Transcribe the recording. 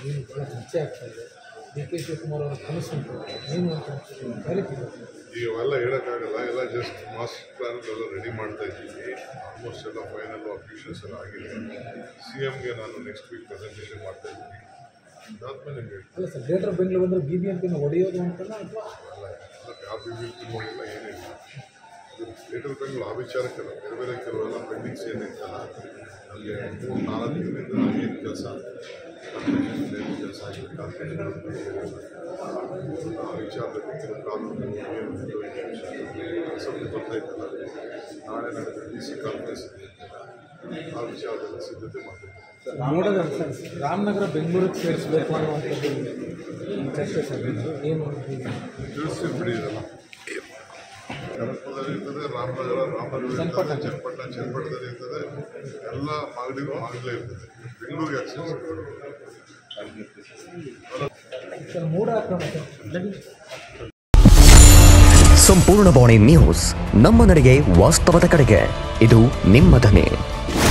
ಏನು ಭಾಳ ಚರ್ಚೆ ಆಗ್ತಾ ಇದೆ ಡಿ ಕೆ ಶಿವಕುಮಾರ್ ಅವರ ಕನಸು ಉಂಟು ಏನು ಅಂತ ಕರಿತಿದ್ದಾರೆ ಈಗ ಅವೆಲ್ಲ ಹೇಳೋಕ್ಕಾಗಲ್ಲ ಎಲ್ಲ ಜಸ್ಟ್ ಮಾಸ್ಟರ್ ಪ್ಲಾನ್ ಎಲ್ಲ ರೆಡಿ ಮಾಡ್ತಾ ಇದ್ದೀವಿ ಆಲ್ಮೋಸ್ಟ್ ಎಲ್ಲ ಫೈನಲ್ ಅಫಿಷಿಯಲ್ಸ್ ಎಲ್ಲ ಆಗಿದೆ ಸಿ ಎಮ್ಗೆ ನಾನು ನೆಕ್ಸ್ಟ್ ವೀಕ್ ಪ್ರೆಸೆಂಟೇಷನ್ ಮಾಡ್ತಾ ಇದ್ದೀನಿ ಅದಾದ್ಮೇಲೆ ನಿಮ್ಗೆ ಹೇಳ್ತೀನಿ ಅಲ್ಲ ಸರ್ ಗ್ರೇಟರ್ ಬೆಂಗಳೂರು ಅಂದರೆ ಬಿ ಬಿ ಎಂ ಪಿನ ಹೊಡೆಯೋದು ಅಂತಲ್ಲ ಅಥವಾ ಅಲ್ಲ ಅದಕ್ಕೆ ಯಾವ ಬಿ ನೋಡಿಲ್ಲ ಏನಿಲ್ಲ ಲೇಟರ್ ಬೆಂಗಳೂರು ಆ ವಿಚಾರಕ್ಕೆಲ್ಲ ಬೇರೆ ಬೇರೆ ಕೆಲವೆಲ್ಲ ಪೆಂಡಿಂಗ್ಸ್ ಏನೈತಲ್ಲ ನಮಗೆ ಮೂರು ನಾಲ್ಕು ದಿನದಿಂದ ಏನು ಕೆಲಸ ಏನು ಕೆಲಸ ಆಗಿದೆ ಕಾರ್ಪೊರೇಷನ್ ಆ ವಿಚಾರದಲ್ಲಿ ಕೆಲವು ಕಾನೂನು ಏನು ಸ್ವಲ್ಪ ಗೊತ್ತಾಯ್ತಲ್ಲ ನಾಳೆ ನಡೆದ ಡಿ ಸಿ ಕಾನ್ಫರೆನ್ಸ್ ಇದೆ ಆ ವಿಚಾರದಲ್ಲಿ ಸಿದ್ಧತೆ ಮಾಡಬೇಕು ನೋಡೋದ ಸರ್ ರಾಮನಗರ ಬೆಂಗಳೂರಿಗೆ ಸೇರಿಸಬೇಕು ಅನ್ನುವಂಥದ್ದು ಚರ್ಚೆ ಸರ್ ಇದು. ಏನು ಈಗ ತಿಳಿಸ್ತೀನಿ ಬಿಡಿ ಇದೆಲ್ಲ ಕನಕಪುರದಲ್ಲಿ ಇರ್ತದೆ ರಾಮನಗರ ರಾಮನಗರ ಇರ್ತದೆ ಚನ್ನಪಟ್ಟಣ ಚನ್ನಪಟ್ಟಣದಲ್ಲಿ ಇರ್ತದೆ ಎಲ್ಲ ಮಾಗಡಿಗೂ ಮಾಗಲೇ ಇರ್ತದೆ ಬೆಂಗಳೂರಿಗೆ ಆಕ್ಸೆಸ್ ಸರ್ ಮೂಡ ಆಕ್ರಮಣ ಸರ್ ಸಂಪೂರ್ಣ ಬಾಣಿ ನ್ಯೂಸ್ ನಮ್ಮ ನಡೆಗೆ ವಾಸ್ತವದ ಕಡೆಗೆ ಇದು ನಿಮ್ಮ ಧ್ವನಿ